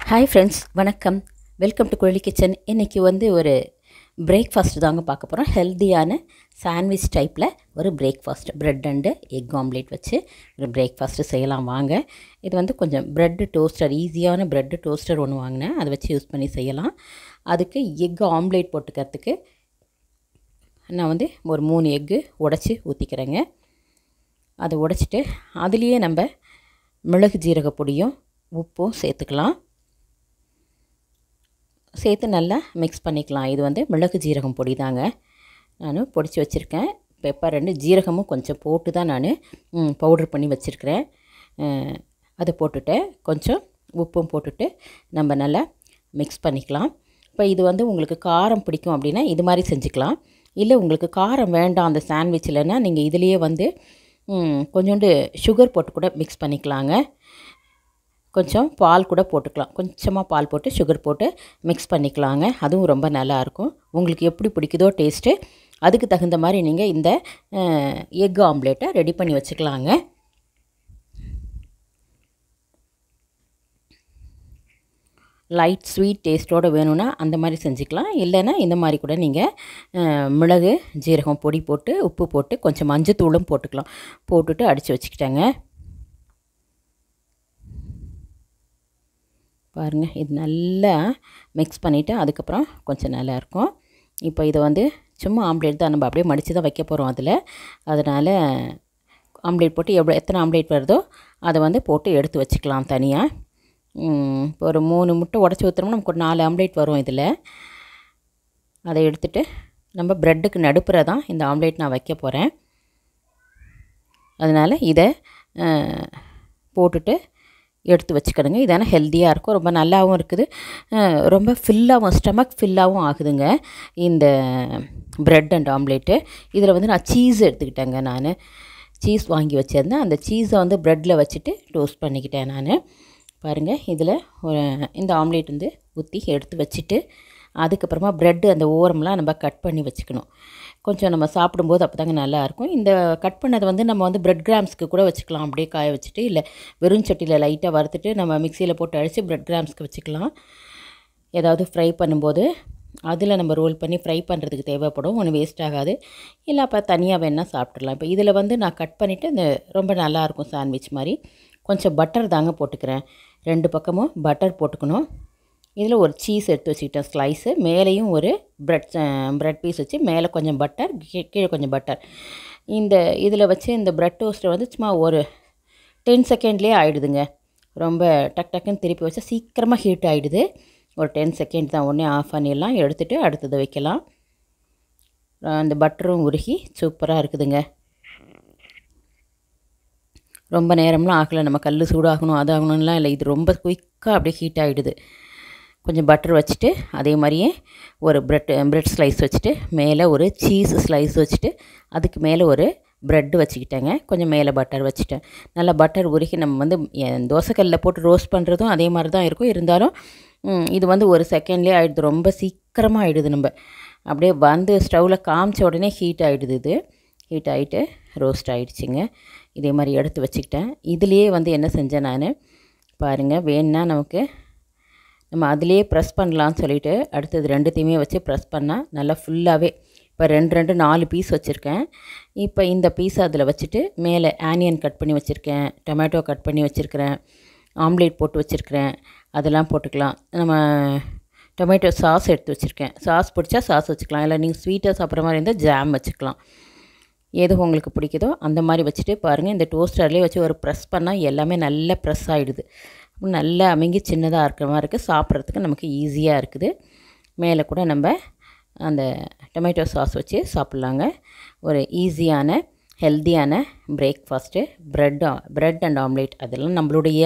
hi friends வணக்கம் welcome to Kuzhali kitchen இன்றைக்கி வந்து ஒரு பிரேக்ஃபாஸ்ட் தாங்க பார்க்க போகிறோம் ஹெல்த்தியான சாண்ட்விச் டைப்பில் ஒரு breakfast bread and egg omelette வச்சு ஒரு பிரேக்ஃபாஸ்ட்டு செய்யலாம் வாங்க இது வந்து கொஞ்சம் ப்ரெட்டு டோஸ்டர் ஈஸியான ப்ரெட்டு டோஸ்டர் ஒன்று வாங்கினேன் அதை வச்சு யூஸ் பண்ணி செய்யலாம் அதுக்கு எக் ஆம்லேட் போட்டுக்கிறதுக்கு நான் வந்து ஒரு மூணு எக்கு உடச்சி ஊற்றிக்கிறேங்க அதை உடச்சிட்டு அதுலேயே நம்ம மிளகு ஜீரக பொடியும் உப்பும் சேர்த்துக்கலாம் சேர்த்து நல்லா மிக்ஸ் பண்ணிக்கலாம் இது வந்து மிளகு ஜீரகம் பொடி தாங்க நான் பொடிச்சு வச்சுருக்கேன் பெப்பர் ரெண்டு ஜீரகமும் கொஞ்சம் போட்டு தான் நான் பவுட்ரு பண்ணி வச்சுருக்கிறேன் அதை போட்டுட்டு கொஞ்சம் உப்பும் போட்டுட்டு நம்ம நல்லா மிக்ஸ் பண்ணிக்கலாம் இப்போ இது வந்து உங்களுக்கு காரம் பிடிக்கும் அப்படின்னா இது மாதிரி செஞ்சுக்கலாம் இல்லை உங்களுக்கு காரம் வேண்டாம் அந்த சாண்ட்விச்சில்னா நீங்கள் இதுலேயே வந்து கொஞ்சோண்டு சுகர் போட்டு கூட மிக்ஸ் பண்ணிக்கலாங்க கொஞ்சம் பால் கூட போட்டுக்கலாம் கொஞ்சமாக பால் போட்டு சுகர் போட்டு மிக்ஸ் பண்ணிக்கலாங்க அதுவும் ரொம்ப நல்லாயிருக்கும் உங்களுக்கு எப்படி பிடிக்குதோ டேஸ்ட்டு அதுக்கு தகுந்த மாதிரி நீங்கள் இந்த எக் ஆம்லேட்டை ரெடி பண்ணி வச்சுக்கலாங்க லைட் ஸ்வீட் டேஸ்ட்டோடு வேணும்னா அந்த மாதிரி செஞ்சுக்கலாம் இல்லைன்னா இந்த மாதிரி கூட நீங்கள் மிளகு ஜீரகம் பொடி போட்டு உப்பு போட்டு கொஞ்சம் மஞ்சத்தூளும் போட்டுக்கலாம் போட்டுட்டு அடித்து வச்சுக்கிட்டேங்க பாருங்கள் இது நல்லா மிக்ஸ் பண்ணிவிட்டு அதுக்கப்புறம் கொஞ்சம் நல்லாயிருக்கும் இப்போ இதை வந்து சும்மா ஆம்லேட் தான் நம்ம அப்படியே மடித்து தான் வைக்க போகிறோம் அதில் அதனால் ஆம்லேட் போட்டு எவ்வளோ எத்தனை ஆம்லேட் வருதோ அதை வந்து போட்டு எடுத்து வச்சுக்கலாம் தனியாக இப்போ ஒரு மூணு முட்டை உடச்சி ஊற்றுறோம்னா நமக்கு ஒரு நாலு ஆம்லேட் வரும் இதில் அதை எடுத்துகிட்டு நம்ம ப்ரெட்டுக்கு நடுப்புற தான் இந்த ஆம்லேட் நான் வைக்க போகிறேன் அதனால் இதை போட்டுட்டு எடுத்து வச்சுக்கணுங்க இதான ஹெல்த்தியாக இருக்கும் ரொம்ப நல்லாவும் இருக்குது ரொம்ப ஃபில்லாகவும் ஸ்டமக் ஃபில்லாகவும் ஆகுதுங்க இந்த ப்ரெட் அண்ட் ஆம்லேட்டு இதில் வந்து நான் சீஸ் எடுத்துக்கிட்டேங்க நான் சீஸ் வாங்கி வச்சுருந்தேன் அந்த சீஸை வந்து ப்ரெட்டில் வச்சுட்டு டோஸ்ட் பண்ணிக்கிட்டேன் நான் பாருங்கள் இதில் இந்த ஆம்லேட் வந்து ஊற்றி எடுத்து வச்சுட்டு அதுக்கப்புறமா ப்ரெட்டு அந்த ஓரம்லாம் நம்ம கட் பண்ணி வச்சுக்கணும் கொஞ்சம் நம்ம சாப்பிடும்போது அப்போ தாங்க நல்லாயிருக்கும் இந்த கட் பண்ணதை வந்து நம்ம வந்து ப்ரெட் கிராம்ஸ்க்கு கூட வச்சுக்கலாம் அப்படியே காய வச்சுட்டு இல்லை வெறும் சட்டியில் லைட்டாக வறுத்துட்டு நம்ம மிக்சியில் போட்டு அடித்து ப்ரெட் கிராம்ஸ்க்கு வச்சுக்கலாம் ஏதாவது ஃப்ரை பண்ணும்போது அதில் நம்ம ரோல் பண்ணி ஃப்ரை பண்ணுறதுக்கு தேவைப்படும் ஒன்று வேஸ்ட் ஆகாது இல்லை அப்போ தனியாக வேணால் சாப்பிட்றலாம் இப்போ இதில் வந்து நான் கட் பண்ணிவிட்டு இந்த ரொம்ப நல்லாயிருக்கும் சாண்ட்விச் மாதிரி கொஞ்சம் பட்டர் தாங்க போட்டுக்கிறேன் ரெண்டு பக்கமும் பட்டர் போட்டுக்கணும் இதில் ஒரு சீஸ் எடுத்து வச்சுக்கிட்டேன் ஸ்லைஸு மேலேயும் ஒரு ப்ரெட் ப்ரெட் பீஸ் வச்சு மேலே கொஞ்சம் பட்டர் கீழே கொஞ்சம் பட்டர் இந்த இதில் வச்சு இந்த ப்ரெட் டோஸ்ட்டை வந்து சும்மா ஒரு டென் செகண்ட்லேயே ஆகிடுதுங்க ரொம்ப டக் டக்குன்னு திருப்பி வச்சா சீக்கிரமாக ஹீட் ஆகிடுது ஒரு டென் செகண்ட் தான் ஒன்றே ஆஃப் பண்ணிடலாம் எடுத்துகிட்டு அடுத்தது வைக்கலாம் அந்த பட்டரும் உருகி சூப்பராக இருக்குதுங்க ரொம்ப நேரம்லாம் ஆகலை நம்ம கல் சூடாகணும் அது ஆகணும்லாம் இல்லை இது ரொம்ப குயிக்காக அப்படியே ஹீட் ஆகிடுது கொஞ்சம் பட்டர் வச்சுட்டு அதே மாதிரியே ஒரு ப்ரெட் ப்ரெட் ஸ்லைஸ் வச்சுட்டு மேலே ஒரு சீஸ் ஸ்லைஸ் வச்சுட்டு அதுக்கு மேலே ஒரு ப்ரெட்டு வச்சுக்கிட்டேங்க கொஞ்சம் மேலே பட்டர் வச்சுட்டேன் நல்லா பட்டர் உருகி நம்ம வந்து தோசைக்கல்லில் போட்டு ரோஸ்ட் பண்ணுறதும் அதே மாதிரி தான் இருக்கும் இருந்தாலும் இது வந்து ஒரு செகண்ட்லேயே ஆகிடுது ரொம்ப சீக்கிரமாக ஆகிடுது நம்ம அப்படியே வந்து ஸ்டவ்வில் காமிச்ச உடனே ஹீட் ஆகிடுது இது ஹீட் ஆகிட்டு ரோஸ்ட் ஆகிடுச்சிங்க இதே மாதிரி எடுத்து வச்சுக்கிட்டேன் இதுலேயே வந்து என்ன செஞ்சேன் நான் பாருங்கள் வேணுன்னா நமக்கு நம்ம அதிலே ப்ரெஸ் பண்ணலான்னு சொல்லிவிட்டு அடுத்தது ரெண்டுத்தையுமே வச்சு ப்ரெஸ் பண்ணால் நல்லா ஃபுல்லாகவே இப்போ ரெண்டு ரெண்டு நாலு பீஸ் வச்சுருக்கேன் இப்போ இந்த பீஸ் அதில் வச்சுட்டு மேலே ஆனியன் கட் பண்ணி வச்சுருக்கேன் டொமேட்டோ கட் பண்ணி வச்சுருக்கிறேன் ஆம்லேட் போட்டு வச்சுருக்கிறேன் அதெல்லாம் போட்டுக்கலாம் நம்ம டொமேட்டோ சாஸ் எடுத்து வச்சுருக்கேன் சாஸ் பிடிச்சா சாஸ் வச்சுக்கலாம் இல்லை நீங்கள் ஸ்வீட்டாக சாப்பிட்ற மாதிரி இருந்தால் ஜாம் வச்சுக்கலாம் எது உங்களுக்கு பிடிக்குதோ அந்த மாதிரி வச்சுட்டு பாருங்கள் இந்த டோஸ்டர்லேயே வச்சு ஒரு ப்ரெஸ் பண்ணால் எல்லாமே நல்லா ப்ரெஸ் ஆகிடுது நல்லா அமைங்கி சின்னதாக இருக்கிற மாதிரி இருக்குது சாப்பிட்றதுக்கு நமக்கு ஈஸியாக இருக்குது மேலே கூட நம்ம அந்த டொமேட்டோ சாஸ் வச்சு சாப்பிட்லாங்க ஒரு ஈஸியான ஹெல்த்தியான breakfast bread bread and omelette அதெல்லாம் நம்மளுடைய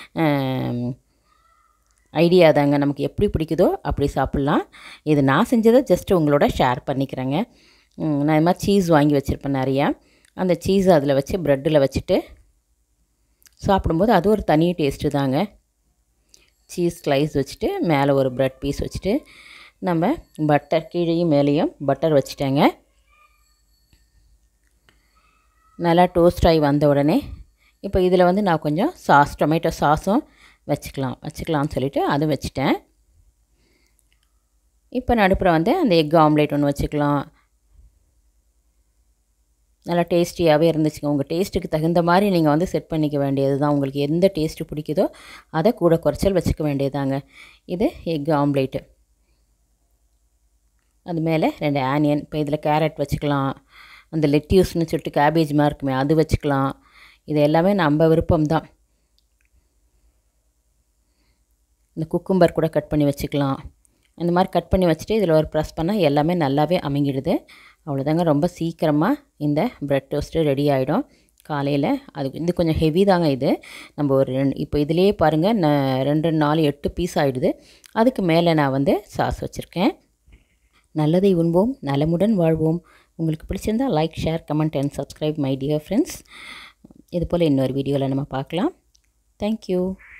ஐடியா தாங்க நமக்கு எப்படி பிடிக்குதோ அப்படி சாப்பிட்லாம் இது நான் செஞ்சதை ஜஸ்ட்டு உங்களோட ஷேர் பண்ணிக்கிறேங்க நான் இது மாதிரி சீஸ் வாங்கி வச்சுருப்பேன் நிறையா அந்த சீஸ் அதில் வச்சு ப்ரெட்டில் வச்சுட்டு சாப்பிடும்போது அது ஒரு தனி டேஸ்ட்டு தாங்க சீஸ் ஸ்லைஸ் வச்சுட்டு மேலே ஒரு ப்ரெட் பீஸ் வச்சுட்டு நம்ம பட்டர் கீழேயும் மேலேயும் பட்டர் வச்சுட்டேங்க நல்லா டோஸ்ட் ஆகி வந்த உடனே இப்போ இதில் வந்து நான் கொஞ்சம் சாஸ் டொமேட்டோ சாஸும் வச்சுக்கலாம் வச்சுக்கலாம்னு சொல்லிவிட்டு அதுவும் வச்சுட்டேன் இப்போ நடுப்புற வந்து அந்த எக் ஆம்லேட் ஒன்று வச்சுக்கலாம் நல்லா டேஸ்டியாகவே இருந்துச்சுங்க உங்கள் டேஸ்ட்டுக்கு தகுந்த மாதிரி நீங்கள் வந்து செட் பண்ணிக்க வேண்டியது தான் உங்களுக்கு எந்த டேஸ்ட்டு பிடிக்குதோ அதை கூட குறைச்சல் வச்சுக்க வேண்டியதாங்க இது எக் ஆம்லேட்டு அது மேலே ரெண்டு ஆனியன் இப்போ இதில் கேரட் வச்சுக்கலாம் அந்த லெட்யூஸ்னு சொல்லிட்டு கேபேஜ் மாதிரி இருக்குமே அது வச்சுக்கலாம் இது எல்லாமே நம்ம விருப்பம் தான் இந்த குக்கும்பர் கூட கட் பண்ணி வச்சுக்கலாம் இந்த மாதிரி கட் பண்ணி வச்சுட்டு இதில் ஒரு ப்ரெஸ் பண்ணால் எல்லாமே நல்லாவே அமைங்கிடுது அவ்வளோதாங்க ரொம்ப சீக்கிரமாக இந்த ப்ரெட் டோஸ்ட்டு ரெடி ஆகிடும் காலையில் அது இது கொஞ்சம் ஹெவி தாங்க இது நம்ம ஒரு ரெண்டு இப்போ இதிலேயே பாருங்கள் நான் ரெண்டு நாலு எட்டு பீஸ் ஆகிடுது அதுக்கு மேலே நான் வந்து சாஸ் வச்சுருக்கேன் நல்லதை உண்போம் நலமுடன் வாழ்வோம் உங்களுக்கு பிடிச்சிருந்தால் like share comment and subscribe my dear friends இது போல் இன்னொரு வீடியோவில் நம்ம பார்க்கலாம் தேங்க்யூ